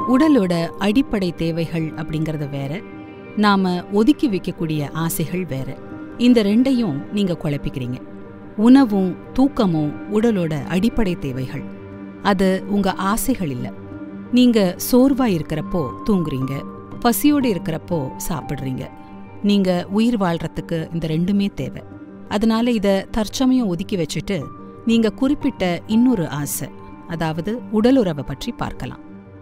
உடலோட அடிப்படை தேவைகள் அப்படிங்கறது வேற நாம ஒதுக்கி வைக்கக்கூடிய ஆசைகள் வேற இந்த ரெண்டையும் நீங்க குழப்பிக்கிறீங்க உணவும் தூக்கமும் உடலோட அடிப்படை தேவைகள் அது உங்க ஆசைகள் இல்ல நீங்க சோர்வா இருக்கிறப்போ தூங்குறீங்க பசியோடு இருக்கிறப்போ சாப்பிடுறீங்க நீங்க உயிர் வாழ்றதுக்கு இந்த ரெண்டுமே தேவை அதனால இத தற்சமயம் ஒதுக்கி வச்சுட்டு நீங்க குறிப்பிட்ட இன்னொரு ஆசை அதாவது உடலுறவை பற்றி பார்க்கலாம்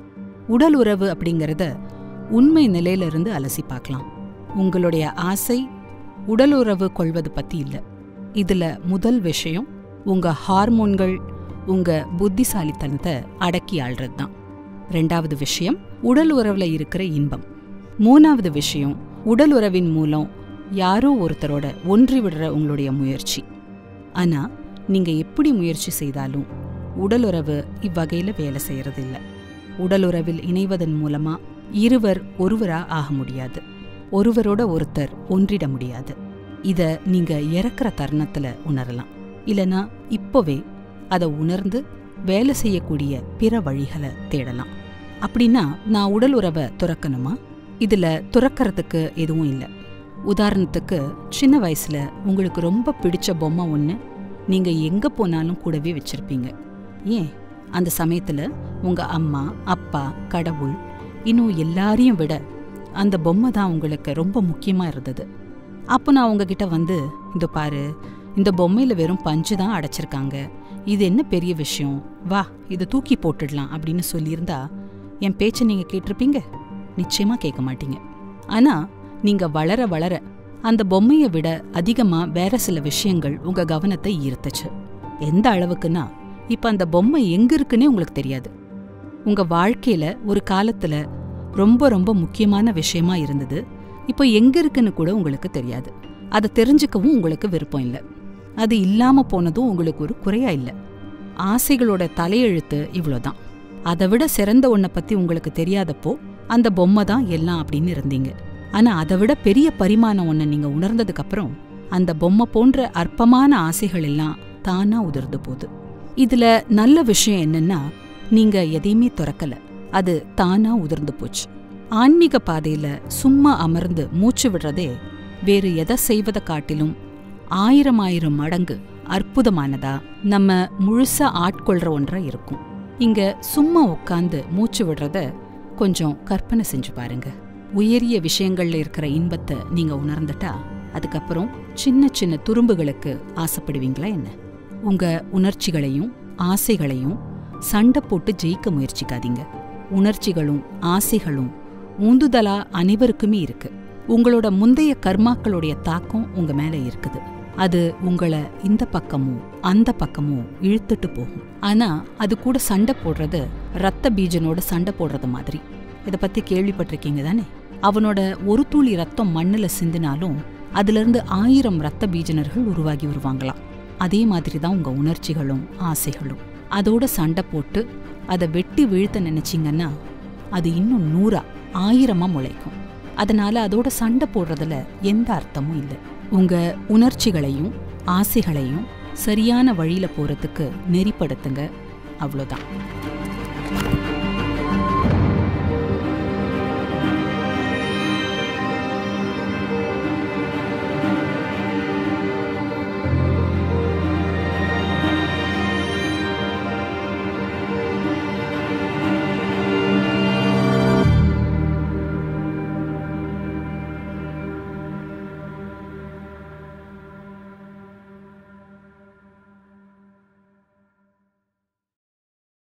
உடல் உறவு அப்படிங்கறத உண்மை நிலையிலிருந்து அலசி பார்க்கலாம் உங்களுடைய ஆசை உடல் உறவு கொள்வது பத்தி இல்ல இதுல முதல் விஷயம் உங்க ஹார்மோன்கள் உங்க புத்திசாலித்தனத்தை அடக்கி ஆள்றது தான் ரெண்டாவது விஷயம் உடல் உறவுல இருக்கிற இன்பம் மூணாவது விஷயம் உடல் உறவின் மூலம் யாரோ ஒருத்தரோட ஒன்றி விடுற உங்களுடைய முயற்சி ஆனா நீங்க எப்படி முயற்சி செய்தாலும் உடலுறவு இவ்வகையில வேலை செய்யறதில்ல உடலுறவில் இணைவதன் மூலமா இருவர் ஒருவரா ஆக முடியாது ஒருவரோட ஒருத்தர் ஒன்றிட முடியாது இத நீங்க இறக்குற தருணத்துல உணரலாம் இல்லனா இப்போவே அதை உணர்ந்து வேலை செய்யக்கூடிய பிற வழிகளை தேடலாம் அப்படின்னா நான் உடல் உறவை துறக்கணுமா இதுல துறக்கறதுக்கு எதுவும் இல்லை உதாரணத்துக்கு சின்ன வயசுல உங்களுக்கு ரொம்ப பிடிச்ச பொம்மை ஒன்று நீங்க எங்க போனாலும் கூடவே வச்சிருப்பீங்க ஏன் அந்த சமயத்துல உங்க அம்மா அப்பா கடவுள் இன்னும் எல்லாரையும் விட அந்த பொம்மை தான் உங்களுக்கு ரொம்ப முக்கியமா இருந்தது அப்போ நான் உங்ககிட்ட வந்து இந்த பாரு இந்த பொம்மையில வெறும் பஞ்சு தான் அடைச்சிருக்காங்க இது என்ன பெரிய விஷயம் வா இதை தூக்கி போட்டுடலாம் அப்படின்னு சொல்லியிருந்தா என் பேச்சை நீங்க கேட்டிருப்பீங்க நிச்சயமா கேட்க மாட்டீங்க ஆனா நீங்க வளர வளர அந்த பொம்மையை விட அதிகமா வேற சில விஷயங்கள் உங்க கவனத்தை ஈர்த்துச்சு எந்த அளவுக்குன்னா இப்ப அந்த பொம்மை எங்க இருக்குன்னே உங்களுக்கு தெரியாது உங்க வாழ்க்கையில ஒரு காலத்துல ரொம்ப ரொம்ப முக்கியமான விஷயமா இருந்தது இப்போ எங்க இருக்குன்னு கூட உங்களுக்கு தெரியாது அதை தெரிஞ்சுக்கவும் உங்களுக்கு விருப்பம் இல்லை அது இல்லாம போனதும் உங்களுக்கு ஒரு குறையா இல்லை ஆசைகளோட தலையெழுத்து இவ்வளோதான் அதை விட சிறந்த ஒன்றை பத்தி உங்களுக்கு தெரியாதப்போ அந்த பொம்மை தான் எல்லாம் அப்படின்னு இருந்தீங்க ஆனா அதை விட பெரிய பரிமாணம் ஒன்றை நீங்க உணர்ந்ததுக்கு அப்புறம் அந்த பொம்மை போன்ற அற்பமான ஆசைகள் எல்லாம் தானா உதிர்ந்து போகுது இதுல நல்ல விஷயம் என்னன்னா நீங்க எதையுமே துறக்கல அது தானா உதிர்ந்து போச்சு ஆன்மீக பாதையில சும்மா அமர்ந்து மூச்சு விடுறதே வேறு எதை செய்வதை காட்டிலும் ஆயிரம் ஆயிரம் மடங்கு அற்புதமானதா நம்ம முழுசா ஆட்கொள்ற ஒன்றா இருக்கும் இங்க சும்மா உட்காந்து மூச்சு விடுறத கொஞ்சம் கற்பனை செஞ்சு பாருங்க உயரிய விஷயங்கள்ல இருக்கிற இன்பத்தை நீங்க உணர்ந்துட்டா அதுக்கப்புறம் சின்ன சின்ன துரும்புகளுக்கு ஆசைப்படுவீங்களா என்ன உங்க உணர்ச்சிகளையும் ஆசைகளையும் சண்டை போட்டு ஜெயிக்க முயற்சிக்காதீங்க உணர்ச்சிகளும் ஆசைகளும் ஊந்துதலா அனைவருக்குமே இருக்கு உங்களோட முந்தைய கர்மாக்களுடைய தாக்கம் உங்க மேல இருக்குது அது உங்களை இந்த பக்கமும் அந்த பக்கமும் இழுத்துட்டு போகும் ஆனா அது கூட சண்டை போடுறது ரத்த பீஜனோட சண்டை போடுறது மாதிரி இத பத்தி கேள்விப்பட்டிருக்கீங்க தானே அவனோட ஒரு துளி ரத்தம் மண்ணுல சிந்தினாலும் அதுல இருந்து ஆயிரம் ரத்த பீஜனர்கள் உருவாகி வருவாங்களாம் அதே மாதிரி தான் உங்க உணர்ச்சிகளும் ஆசைகளும் அதோட சண்டை போட்டு அதை வெட்டி வீழ்த்த நினைச்சீங்கன்னா அது இன்னும் நூறா ஆயிரமா முளைக்கும் அதனால அதோட சண்டை போடுறதுல எந்த அர்த்தமும் இல்லை உங்க உணர்ச்சிகளையும் ஆசைகளையும் சரியான வழியில போறதுக்கு நெறிப்படுத்துங்க அவ்வளோதான்